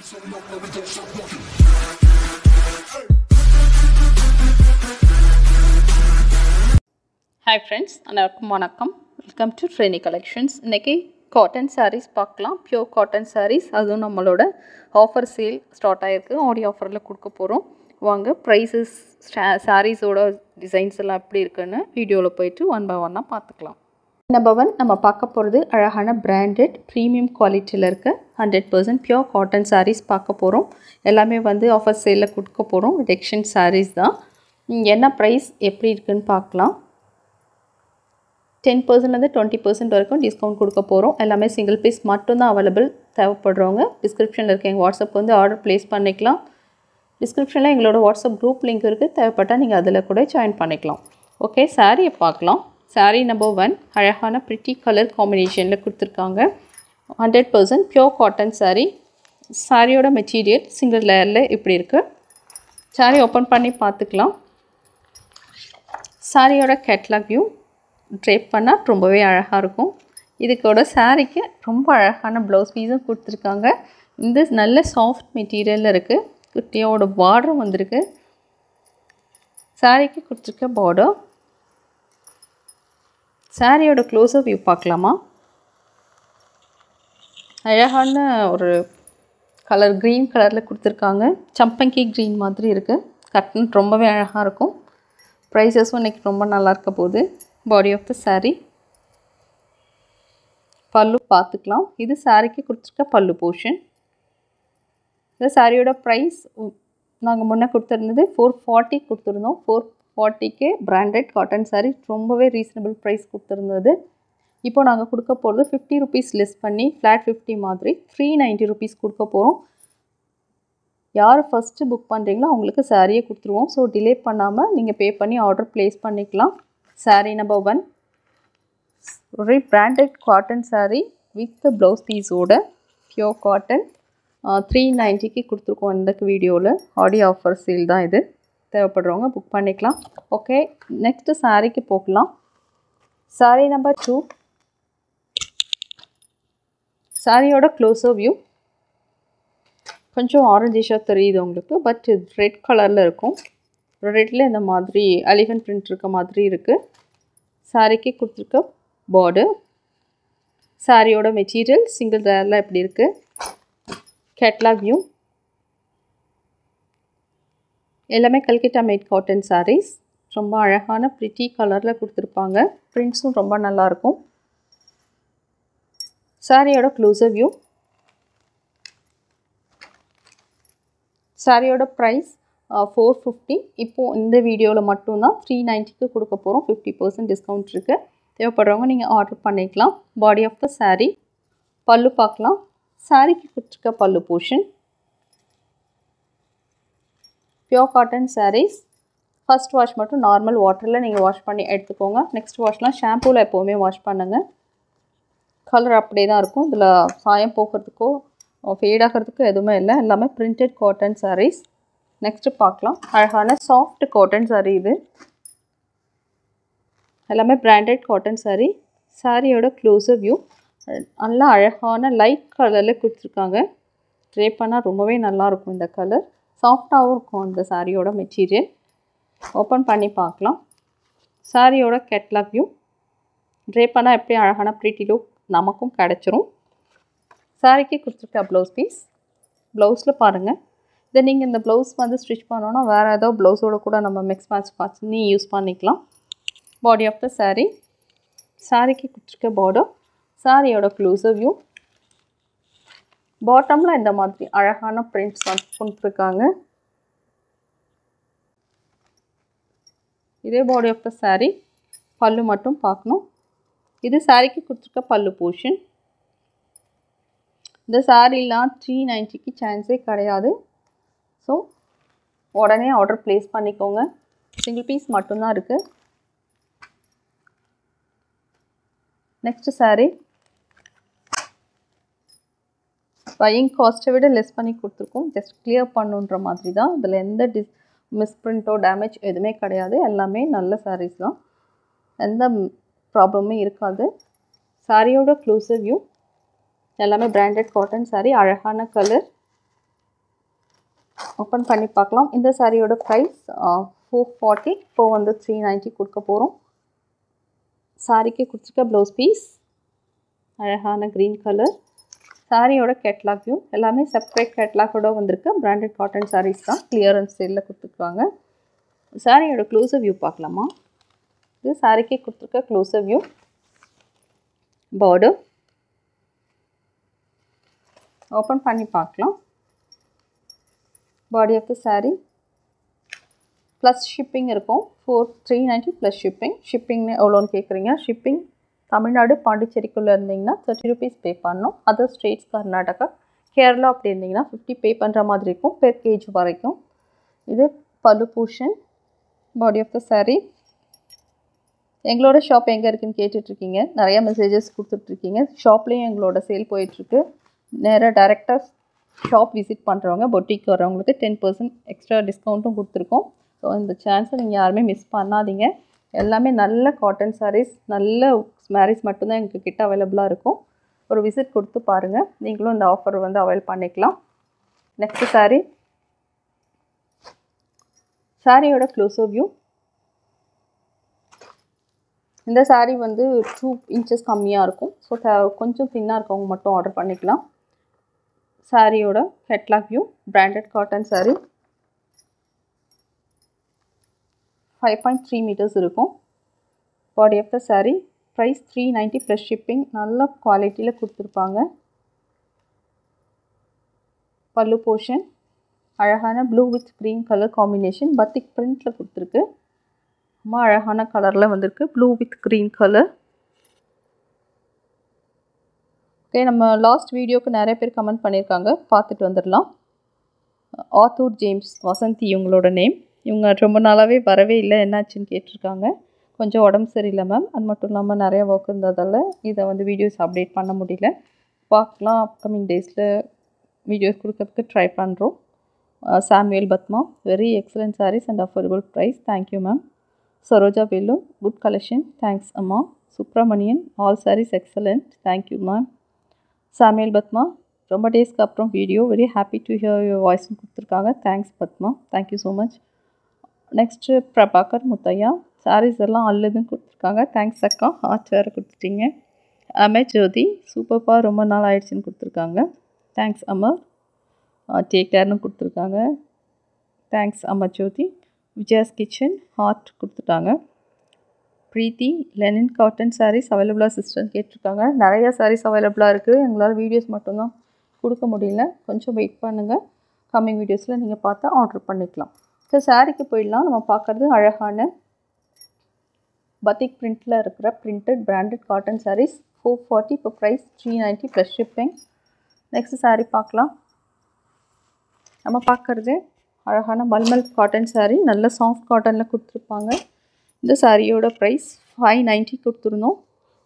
hi friends அனைவருக்கும் வணக்கம் welcome to trainee collections இன்றைக்கி காட்டன் sarees பார்க்கலாம் பியூர் காட்டன் sarees அதுவும் நம்மளோட ஆஃபர் சேல் ஸ்டார்ட் ஆகிருக்கு ஆடி ஆஃபரில் கொடுக்க போகிறோம் வாங்க ப்ரைஸஸ் சாரீஸோட டிசைன்ஸ் எல்லாம் எப்படி இருக்குன்னு வீடியோவில் போயிட்டு ஒன் பை ஒன்னாக பார்த்துக்கலாம் நம்பர் ஒன் நம்ம பார்க்க போகிறது அழகான பிராண்டட் ப்ரீமியம் குவாலிட்டியில் இருக்க hundred percent pure cotton sarees பார்க்க போகிறோம் எல்லாமே வந்து ஆஃபர் சேலில் கொடுக்க போகிறோம் டெக்ஷன் sarees தான் ம், என்ன ப்ரைஸ் எப்படி இருக்குன்னு பார்க்கலாம் டென் பர்சன்ட்லேருந்து டுவெண்ட்டி பர்சன்ட் வரைக்கும் டிஸ்கவுண்ட் கொடுக்க போகிறோம் எல்லாமே சிங்கிள் பீஸ் மட்டும்தான் அவைலபிள் தேவைப்படுறவங்க டிஸ்கிரிப்ஷனில் இருக்க எங்கள் வாட்ஸ்அப் வந்து ஆர்டர் ப்ளேஸ் பண்ணிக்கலாம் டிஸ்கிரிப்ஷனில் எங்களோட வாட்ஸ்அப் குரூப் லிங்க் இருக்குது தேவைப்பட்டால் நீங்கள் அதில் கூட ஜாயின் பண்ணிக்கலாம் ஓகே சாரியை பார்க்கலாம் சாரீ நம்பர் ஒன் அழகான ப்ரிட்டி கலர் காம்பினேஷனில் கொடுத்துருக்காங்க hundred percent pure cotton saree சாரியோட மெட்டீரியல் சிங்கிள் லேயரில் இப்படி இருக்குது சாரீ ஓப்பன் பண்ணி பார்த்துக்கலாம் சாரியோட கேட்லாக் வியூ ட்ரேப் பண்ணால் ரொம்பவே அழகாக இருக்கும் இதுக்கோட சாரீக்கு ரொம்ப அழகான ப்ளவுஸ் பீஸும் கொடுத்துருக்காங்க இந்த நல்ல சாஃப்ட் மெட்டீரியலில் இருக்குது குட்டியோட பார்டரும் வந்திருக்கு சாரீக்கு கொடுத்துருக்க பார்டர் சாரியோட க்ளோஸர் வியூ பார்க்கலாமா அழகான ஒரு கலர் க்ரீன் கலரில் கொடுத்துருக்காங்க சம்பங்கி க்ரீன் மாதிரி இருக்குது கட்டன் ரொம்பவே அழகாக இருக்கும் ப்ரைஸஸும் இன்றைக்கி ரொம்ப நல்லா இருக்க போகுது பாடி ஆஃப் த saree பல்லு பார்த்துக்கலாம் இது சாரிக்கு கொடுத்துருக்க பல்லு போர்ஷன் இந்த சாரியோட ப்ரைஸ் நாங்கள் முன்னே கொடுத்துருந்தது ஃபோர் ஃபார்ட்டி கொடுத்துருந்தோம் ஃபோர் ஃபார்ட்டிக்கு பிராண்டட் காட்டன் saree ரொம்பவே ரீசனபிள் ப்ரைஸ் கொடுத்துருந்தது இப்போ நாங்கள் கொடுக்க போகிறது ஃபிஃப்டி ருபீஸ் லெஸ் பண்ணி ஃப்ளாட் ஃபிஃப்டி மாதிரி த்ரீ நைன்ட்டி ருபீஸ் கொடுக்க போகிறோம் யார் ஃபஸ்ட்டு புக் பண்ணுறீங்களோ அவங்களுக்கு சாரியே கொடுத்துருவோம் ஸோ டிலே பண்ணாமல் நீங்கள் பே பண்ணி ஆர்டர் ப்ளேஸ் பண்ணிக்கலாம் saree நம்பர் ஒன் ஒரு branded cotton saree with blouse பீஸோட பியோர் காட்டன் த்ரீ நைன்ட்டிக்கு கொடுத்துருக்கோம் இந்த வீடியோவில் ஆடியோ ஆஃபர் சேல் தான் இது தேவைப்படுறவங்க புக் பண்ணிக்கலாம் ஓகே நெக்ஸ்ட்டு சாரீக்கு போகலாம் saree நம்பர் டூ சாரியோட க்ளோஸர் வியூ கொஞ்சம் ஆரஞ்சிஷாக தெரியுது உங்களுக்கு பட் ரெட் கலரில் இருக்கும் ரெட்டில் இந்த மாதிரி அலிகன் பிரிண்ட் இருக்க மாதிரி இருக்குது சாரிக்கு கொடுத்துருக்க பார்டர் சாரியோட மெட்டீரியல் சிங்கிள் ரேரில் எப்படி இருக்குது கேட்லாக் வியூ எல்லாமே கல்கட்டா மேட் காட்டன் sarees ரொம்ப அழகான ப்ரிட்டி கலரில் கொடுத்துருப்பாங்க ப்ரிண்ட்ஸும் ரொம்ப நல்லாயிருக்கும் சாரியோட க்ளோஸர் வியூ சாரியோட ப்ரைஸ் ஃபோர் ஃபிஃப்டி இப்போது இந்த வீடியோவில் மட்டும்தான் த்ரீ நைன்ட்டிக்கு கொடுக்க போகிறோம் ஃபிஃப்டி பர்சன்ட் டிஸ்கவுண்ட் இருக்குது தேவைப்படுறவங்க நீங்கள் ஆர்டர் பண்ணிக்கலாம் பாடி ஆஃப் த saree பல்லு பார்க்கலாம் சாரிக்கு கொடுத்துருக்க pallu portion pure cotton sarees first wash மட்டும் நார்மல் வாட்டரில் நீங்கள் வாஷ் பண்ணி எடுத்துக்கோங்க நெக்ஸ்ட் வாஷ்லாம் ஷாம்பூவில் எப்போவுமே வாஷ் பண்ணுங்கள் கலர் அப்படியே தான் இருக்கும் இதில் சாயம் போகிறதுக்கோ ஃபேட் ஆகிறதுக்கோ எதுவுமே இல்லை எல்லாமே பிரிண்டட் காட்டன் sarees நெக்ஸ்ட்டு பார்க்கலாம் அழகான சாஃப்ட் காட்டன் saree இது எல்லாமே பிராண்டட் காட்டன் saree சாரியோட க்ளோஸர் வியூ நல்லா அழகான லைட் கலரில் கொடுத்துருக்காங்க ட்ரே பண்ணால் ரொம்பவே நல்லாயிருக்கும் இந்த கலர் சாஃப்டாகவும் இருக்கும் இந்த சாரியோட மெட்டீரியல் ஓப்பன் பண்ணி பார்க்கலாம் சாரியோட கேட்லாக் வியூ ட்ரே பண்ணால் எப்படி அழகான ப்ரீட்டி லுக் நமக்கும் கிடச்சிரும் சாரிக்கு கொடுத்துருக்க ப்ளவுஸ் பீஸ் ப்ளவுஸில் பாருங்கள் இதை நீங்கள் இந்த ப்ளவுஸ் வந்து ஸ்டிச் பண்ணோன்னா வேறு ஏதோ ப்ளவுஸோட கூட நம்ம மிக்ஸ் மேட்ச் பண்ணி யூஸ் பண்ணிக்கலாம் பாடி ஆஃப் த saree சாரிக்கு கொடுத்துருக்க பார்டர் சாரியோட க்ளோஸர் வியூ பாட்டமில் இந்த மாதிரி அழகான பிரிண்ட்ஸ் வந்து கொடுத்துருக்காங்க இதே பாடி ஆஃப் த saree பல்லு மட்டும் பார்க்கணும் இது சாரிக்கு கொடுத்துருக்க பல்லு போர்ஷன் இந்த சாரீலாம் த்ரீ நைன்ட்டிக்கு சான்ஸே கிடையாது ஸோ உடனே ஆர்டர் ப்ளேஸ் பண்ணிக்கோங்க சிங்கிள் பீஸ் மட்டும்தான் இருக்குது நெக்ஸ்ட் saree பையிங் காஸ்ட்டை விட லெஸ் பண்ணி கொடுத்துருக்கோம் ஜஸ்ட் கிளியர் பண்ணுன்ற மாதிரி தான் இதில் எந்த டிஸ் மிஸ்பிரிண்ட்டோ டேமேஜ் எதுவுமே கிடையாது எல்லாமே நல்ல sarees தான் எந்த ப்ராப்ளமே இருக்காது சாரியோட க்ளோஸர் வியூ எல்லாமே பிராண்டட் காட்டன் saree அழகான கலர் ஓப்பன் பண்ணி பார்க்கலாம் இந்த சாரியோட ப்ரைஸ் ஃபோர் ஃபார்ட்டி இப்போ வந்து த்ரீ நைன்ட்டி கொடுக்க போகிறோம் சாரிக்கு கொடுத்துருக்க ப்ளவுஸ் பீஸ் அழகான க்ரீன் கலர் சாரியோட கேட்லாக் வியூ எல்லாமே செப்பரேட் கேட்லாக்கோட வந்திருக்கு பிராண்டட் காட்டன் சாரீஸ் தான் கிளியரன்ஸ் சேலில் கொடுத்துருக்காங்க சாரியோட க்ளோஸர் வியூ பார்க்கலாமா இது சாரிக்கு கொடுத்துருக்க க்ளோஸர் வியூ பார்டர் ஓப்பன் பண்ணி பார்க்கலாம் body of the saree plus shipping இருக்கும் four three ninety plus shipping ஷிப்பிங்னு எவ்வளோன்னு கேட்குறீங்க ஷிப்பிங் தமிழ்நாடு பாண்டிச்சேரிக்குள்ளே இருந்தீங்கன்னா தேர்ட்டி ருபீஸ் பே பண்ணணும் அதர் ஸ்டேட்ஸ் கர்நாடகா கேரளா அப்படி இருந்தீங்கன்னா ஃபிஃப்டி பே பண்ணுற மாதிரி இருக்கும் பெர் கேஜ் வரைக்கும் இது pallu portion body of the saree எங்களோட ஷாப் எங்கே இருக்குன்னு கேட்டுட்ருக்கீங்க நிறையா மெசேஜஸ் கொடுத்துட்ருக்கீங்க ஷாப்லேயும் எங்களோட சேல் போயிட்டுருக்கு நேராக டேரெக்டாக ஷாப் விசிட் பண்ணுறவங்க பொட்டிக்கு வரவங்களுக்கு டென் பர்சன்ட் எக்ஸ்ட்ரா டிஸ்கவுண்ட்டும் கொடுத்துருக்கோம் ஸோ இந்த சான்ஸை நீங்கள் யாருமே மிஸ் பண்ணாதீங்க எல்லாமே நல்ல காட்டன் சாரீஸ் நல்ல சாரீஸ் மட்டும்தான் எங்கள் கிட்ட அவைலபிளாக இருக்கும் ஒரு விசிட் கொடுத்து பாருங்கள் நீங்களும் இந்த ஆஃபர் வந்து அவைல் பண்ணிக்கலாம் நெக்ஸ்ட் சாரீ சாரியோட க்ளோஸோ வியூ இந்த சாரீ வந்து டூ இன்ச்சஸ் கம்மியாக இருக்கும் ஸோ கொஞ்சம் தின்னாக இருக்கவங்க மட்டும் ஆர்டர் பண்ணிக்கலாம் சாரியோட ஹெட்லாக் view branded cotton saree five point three metres இருக்கும் body of the saree price three ninety plus shipping நல்ல குவாலிட்டியில் கொடுத்துருப்பாங்க பல்லு போர்ஷன் அழகான blue with green colour combination batik பிரிண்டில் கொடுத்துருக்கு ரொம்ப அழகான கலரில் வந்திருக்கு blue with green colour okay நம்ம லாஸ்ட் வீடியோக்கு நிறைய பேர் கமெண்ட் பண்ணியிருக்காங்க பார்த்துட்டு வந்துடலாம் ஆத்தூர் ஜேம்ஸ் வசந்தி இவங்களோட நேம் இவங்க ரொம்ப நாளாகவே வரவே இல்லை என்னாச்சுன்னு கேட்டிருக்காங்க கொஞ்சம் உடம்பு சரியில்லை மேம் அது மட்டும் இல்லாமல் நிறைய ஒர்க் இருந்ததால் இதை வந்து வீடியோஸ் அப்டேட் பண்ண முடியல பார்க்கலாம் அப்கமிங் டேஸில் வீடியோஸ் கொடுக்கறதுக்கு ட்ரை பண்ணுறோம் Samuel Padma very excellent sarees and affordable price thank you ma'am Saroja Velu good collection thanks அம்மா Subramanian all sarees excellent thank you ma'am Samuel Padma ரொம்ப டேஸ்க்கு அப்புறம் video very happy to hear your வாய்ஸ்னு கொடுத்துருக்காங்க thanks Padma thank you so much next Prabhakar Muthiah sarees எல்லாம் அல்லதுன்னு கொடுத்துருக்காங்க தேங்க்ஸ் அக்கா ஹார்ட் வேறு கொடுத்துட்டீங்க அமர் ஜோதி சூப்பர்ப்பா ரொம்ப நாள் ஆயிடுச்சுன்னு கொடுத்துருக்காங்க தேங்க்ஸ் அமர் டேக் கேர்னு கொடுத்துருக்காங்க thanks Amar Jyothi Vijaya's kitchen heart கொடுத்துட்டாங்க ப்ரீத்தி லெனின் காட்டன் சாரீஸ் அவைலபிளாக சிஸ்டர் கேட்டிருக்காங்க நிறையா சாரீஸ் அவைலபிளாக இருக்குது எங்களால் வீடியோஸ் மட்டும்தான் கொடுக்க முடியல கொஞ்சம் வெயிட் பண்ணுங்கள் கம்மிங் வீடியோஸில் நீங்கள் பார்த்து ஆர்டர் பண்ணிக்கலாம் ஸோ சாரீக்கு போயிடலாம் நம்ம பார்க்குறது அழகான பத்திக் பிரிண்டில் இருக்கிற printed branded cotton sarees four forty இப்போ price three ninety plus shipping next saree பார்க்கலாம் நம்ம பார்க்குறது அழகான மல்மல் காட்டன் சாரீ நல்ல சாஃப்ட் காட்டனில் கொடுத்துருப்பாங்க இந்த சாரியோட ப்ரைஸ் ஃபைவ் நைன்ட்டி கொடுத்துருந்தோம்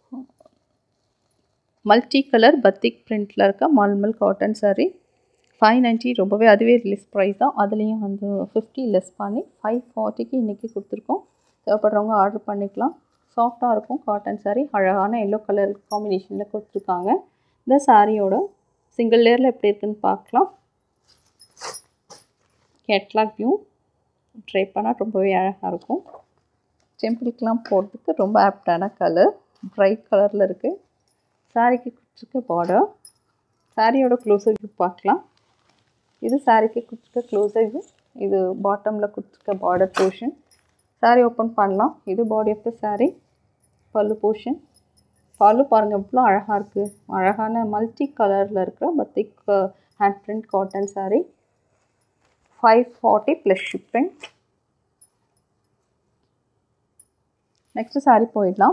மல்டி கலர் பத்திக் பிரிண்டில் இருக்க mulmul cotton saree five ninety ரொம்பவே அதுவே லெஸ் ப்ரைஸ் தான் அதுலேயும் வந்து ஃபிஃப்டி லெஸ் பண்ணி ஃபைவ் ஃபார்ட்டிக்கு இன்றைக்கி கொடுத்துருக்கோம் தேவைப்படுறவங்க ஆர்டர் பண்ணிக்கலாம் சாஃப்டாக இருக்கும் காட்டன் சாரீ அழகான எல்லோ கலர் காம்பினேஷனில் கொடுத்துருக்காங்க இந்த சாரியோட சிங்கிள் லேயரில் எப்படி இருக்குன்னு பார்க்கலாம் கேட்லாக் வியூ ட்ரை பண்ணால் ரொம்பவே அழகாக இருக்கும் டெம்பிளுக்கெலாம் போடுறதுக்கு ரொம்ப ஆப்டான கலர் ப்ரைட் கலரில் இருக்குது சாரிக்கு கொடுத்துருக்க பார்டர் சாரியோட க்ளோஸர் வியூ பார்க்கலாம் இது சாரிக்கு கொடுத்துருக்க க்ளோஸர் வியூ இது பாட்டமில் கொடுத்துருக்க பார்டர் போர்ஷன் சாரீ ஓப்பன் பண்ணலாம் இது பாடி of the sari pallu portion பல்லு பாருங்கள் எவ்வளோ அழகாக இருக்குது அழகான மல்டி கலரில் இருக்கிற batik hand print cotton saree five forty plus shipping next saree போயிடலாம்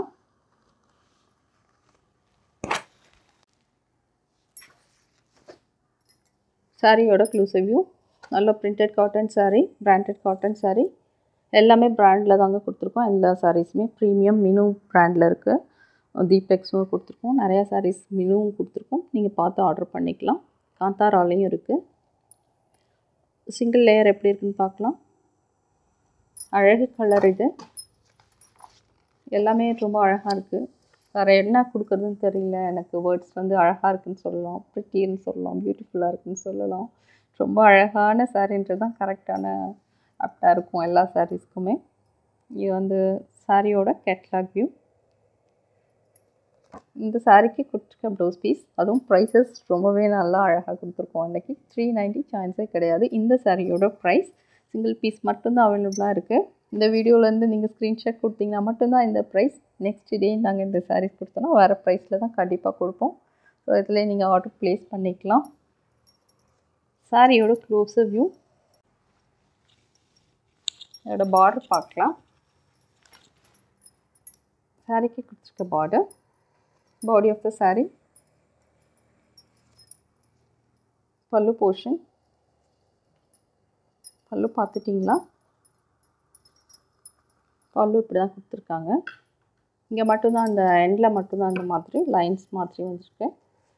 சாரியோட க்ளூசிவ் வியூ நல்ல printed cotton sari branded cotton saree எல்லாமே பிராண்டில் தாங்க கொடுத்துருக்கோம் எல்லா சாரீஸுமே ப்ரீமியம் மினு பிராண்டில் இருக்குது தீப்ளெக்ஸும் கொடுத்துருக்கோம் நிறையா சாரீஸ் மினுவும் கொடுத்துருக்கோம் நீங்கள் பார்த்து ஆர்டர் பண்ணிக்கலாம் காந்தாராலையும் இருக்குது சிங்கிள் லேயர் எப்படி இருக்குன்னு பார்க்கலாம் அழகு கலர் இது எல்லாமே ரொம்ப அழகாக இருக்குது வேறு என்ன கொடுக்குறதுன்னு தெரியல எனக்கு வேர்ட்ஸ் வந்து அழகாக இருக்குன்னு சொல்லலாம் ப்ரிட்டின்னு சொல்லலாம் பியூட்டிஃபுல்லாக இருக்குன்னு சொல்லலாம் ரொம்ப அழகான சாரீன்றது தான் கரெக்டான ஆப்டாக இருக்கும் எல்லா சாரீஸ்க்குமே இது வந்து சாரியோட கேட்லாக் வியூ இந்த சாரீக்கு கொடுத்துருக்க ப்ளவுஸ் பீஸ் அதுவும் ப்ரைஸஸ் ரொம்பவே நல்லா அழகாக கொடுத்துருக்கோம் அன்றைக்கி த்ரீ நைன்ட்டி சான்ஸே கிடையாது இந்த சாரியோட ப்ரைஸ் சிங்கிள் பீஸ் மட்டும்தான் அவைலபிளாக இருக்குது இந்த வீடியோலேருந்து நீங்கள் ஸ்க்ரீன்ஷாட் கொடுத்தீங்கன்னா மட்டும்தான் இந்த ப்ரைஸ் நெக்ஸ்ட் டே நாங்கள் இந்த சாரீஸ் கொடுத்தோன்னா வேறு ப்ரைஸில் தான் கண்டிப்பாக கொடுப்போம் ஸோ இதில் நீங்கள் ஆர்டர் ப்ளேஸ் பண்ணிக்கலாம் சாரியோட க்ளோஸர் வியூ இதோட பார்டர் பார்க்கலாம் சாரிக்கு கொடுத்துருக்க border body of the sari pallu portion பல்லு பார்த்துட்டிங்களா பல்லு இப்படி தான் கொடுத்துருக்காங்க இங்கே மட்டும்தான் அந்த எண்டில் மட்டும்தான் அந்த மாதிரி லைன்ஸ் மாதிரி வந்துருக்கு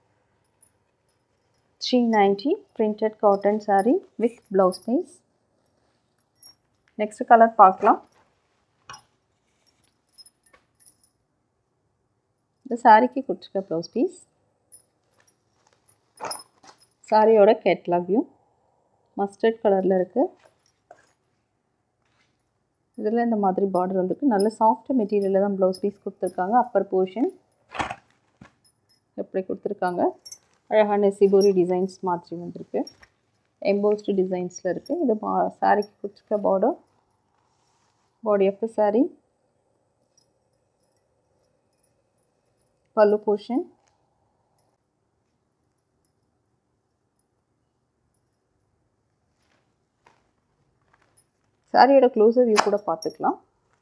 three ninety printed cotton sari with blouse piece next colour பார்க்கலாம் இந்த சாரீக்கு கொடுத்துருக்க ப்ளவுஸ் பீஸ் சாரியோட கேட்லாக் வியூ மஸ்டர்ட் கலரில் இருக்குது இதில் இந்த மாதிரி பார்டர் வந்துருக்கு நல்ல சாஃப்ட் மெட்டீரியலில் தான் ப்ளவுஸ் பீஸ் கொடுத்துருக்காங்க அப்பர் போர்ஷன் எப்படி கொடுத்துருக்காங்க அழகான சிபோரி டிசைன்ஸ் மாதிரி வந்திருக்கு எம்போஸ்டு டிசைன்ஸில் இருக்குது இது பா சாரீக்கு கொடுத்துருக்க border body of the sari pallu portion சாரியோட க்ளோஸர் வியூ கூட பார்த்துக்கலாம்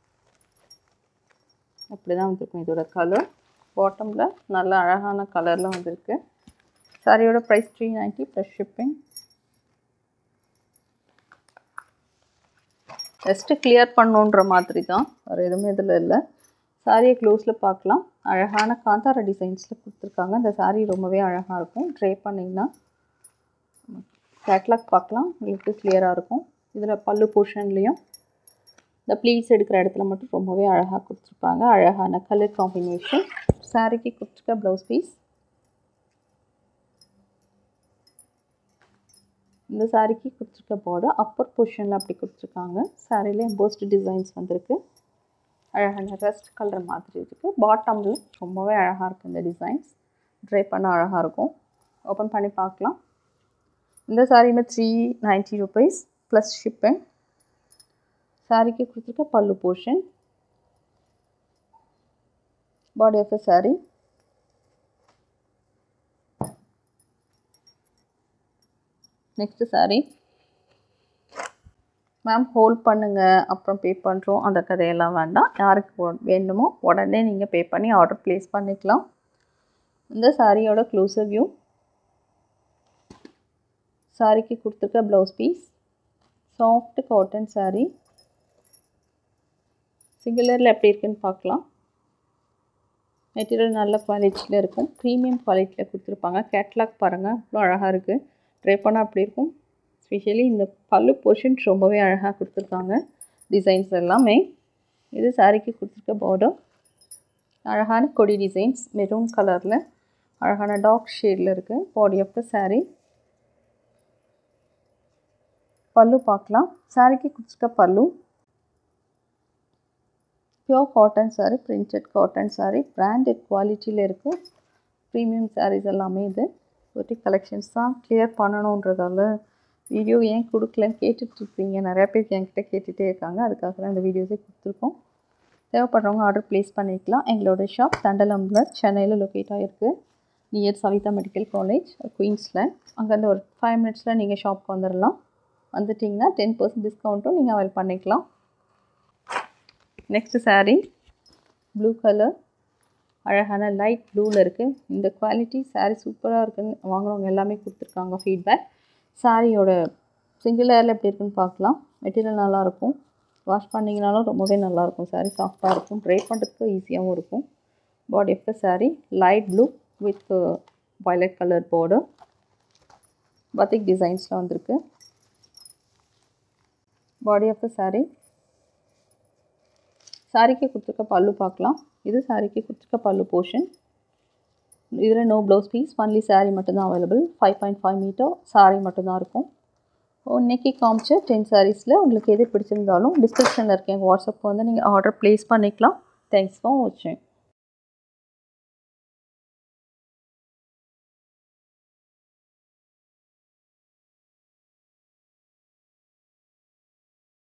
அப்படி தான் வந்திருக்கும் இதோட கலர் பாட்டமில் நல்ல அழகான கலரில் வந்திருக்கு சாரியோட price three ninety plus shipping just clear பண்ணுன்ற மாதிரி தான் வேறு எதுவுமே இதில் இல்லை சாரியை க்ளோஸில் பார்க்கலாம் அழகான காந்தார டிசைன்ஸில் கொடுத்துருக்காங்க இந்த சாரீ ரொம்பவே அழகாக இருக்கும் ட்ரை பண்ணிங்கன்னா கேட்லாக் பார்க்கலாம் உங்களுக்கு கிளியராக இருக்கும் இதில் பல்லு போர்ஷன்லேயும் இந்த ப்ளீட்ஸ் எடுக்கிற இடத்துல மட்டும் ரொம்பவே அழகாக கொடுத்துருப்பாங்க அழகான கலர் காம்பினேஷன் சாரீக்கு கொடுத்துருக்க ப்ளவுஸ் பீஸ் இந்த சாரீக்கு கொடுத்துருக்க பார்டர் அப்பர் போர்ஷனில் அப்படி கொடுத்துருக்காங்க சாரியில் எம்போஸ்ட் டிசைன்ஸ் வந்திருக்கு அழகான ரெஸ்ட் கலர் மாதிரி இருக்குது பாட்டமில் ரொம்பவே அழகாக இருக்குது இந்த டிசைன்ஸ் ட்ரை பண்ண அழகாக இருக்கும் ஓப்பன் பண்ணி பார்க்கலாம் இந்த சாரியுமே three ninety rupees plus shipping சாரிக்கு கொடுத்துருக்க pallu portion body of the sari next sari ma'am hold பண்ணுங்கள் அப்புறம் பே பண்ணுறோம் அந்த கதையெல்லாம் வேண்டாம் யாருக்கு வேணுமோ உடனே நீங்கள் பே பண்ணி ஆர்டர் ப்ளேஸ் பண்ணிக்கலாம் இந்த சாரியோட க்ளோஸர் வியூ சாரிக்கு கொடுத்துருக்க blouse piece soft cotton sari சிங்குலரில் எப்படி இருக்குன்னு பார்க்கலாம் மெட்டீரியல் நல்ல குவாலிட்டியில் இருக்கும் ப்ரீமியம் குவாலிட்டியில் கொடுத்துருப்பாங்க கேட்லாக் பாருங்கள் இவ்வளோ அழகாக இருக்குது ட்ரை பண்ணால் அப்படி இருக்கும் ஸ்பெஷலி இந்த பல்லு போர்ஷன் ரொம்பவே அழகாக கொடுத்துருக்காங்க டிசைன்ஸ் எல்லாமே இது சாரிக்கு கொடுத்துருக்க பார்டர் அழகான கொடி டிசைன்ஸ் மெரூன் கலரில் அழகான டார்க் ஷேடில் இருக்குது பாடி ஆஃப் த சாரீ பல்லு பார்க்கலாம் சாரிக்கு கொடுத்துருக்க pallu pure cotton sari printed cotton sari branded குவாலிட்டியில் இருக்குது ப்ரீமியம் சாரீஸ் எல்லாமே இது ஒட்டி கலெக்ஷன்ஸ் தான் கிளியர் பண்ணணுன்றதால வீடியோ ஏன் கொடுக்கலன்னு கேட்டுட்ருப்பீங்க நிறையா பேர் என்கிட்ட கேட்டுகிட்டே இருக்காங்க அதுக்காக தான் இந்த வீடியோஸே கொடுத்துருக்கோம் தேவைப்படுறவங்க ஆர்டர் ப்ளேஸ் பண்ணிக்கலாம் எங்களோட ஷாப் தண்டலம்பில் சென்னையில் லொக்கேட் ஆகிருக்கு near Savitha medical college Queensland அங்கேருந்து ஒரு ஃபைவ் மினிட்ஸில் நீங்கள் ஷாப்க்கு வந்துடலாம் வந்துட்டிங்கன்னா டென் பர்சன்ட் டிஸ்கவுண்ட்டும் நீங்கள் அவைல் பண்ணிக்கலாம் நெக்ஸ்ட்டு சாரீ ப்ளூ கலர் அழகான லைட் ப்ளூவில் இருக்குது இந்த குவாலிட்டி சாரீ சூப்பராக இருக்குன்னு வாங்குறவங்க எல்லாமே கொடுத்துருக்காங்க ஃபீட்பேக் சாரியோட சிங்கிள் ஏரில் எப்படி இருக்குன்னு பார்க்கலாம் மெட்டீரியல் நல்லாயிருக்கும் வாஷ் பண்ணிங்கனாலும் ரொம்பவே நல்லாயிருக்கும் சாரீ சாஃப்டாக இருக்கும் ட்ரை பண்ணுறதுக்கு ஈஸியாகவும் இருக்கும் body of the sari light blue with violet colour border batik டிசைன்ஸில் வந்திருக்கு பாடி ஆஃப் த சாரீ சாரிக்கு கொடுத்துருக்க பல்லு பார்க்கலாம் இது சாரிக்கு கொடுத்துருக்க பல்லு போர்ஷன் இதில் no blouse piece only sari மட்டும்தான் available five point five metre sari மட்டும்தான் இருக்கும் இன்னைக்கு காமிச்ச டென் சாரீஸில் உங்களுக்கு எது பிடிச்சிருந்தாலும் டிஸ்கிரிப்ஷனில் இருக்க எங்கள் வாட்ஸ்அப் வந்து நீங்கள் ஆர்டர் ப்ளேஸ் பண்ணிக்கலாம் தேங்க்ஸ் ஃபார் வாட்சிங்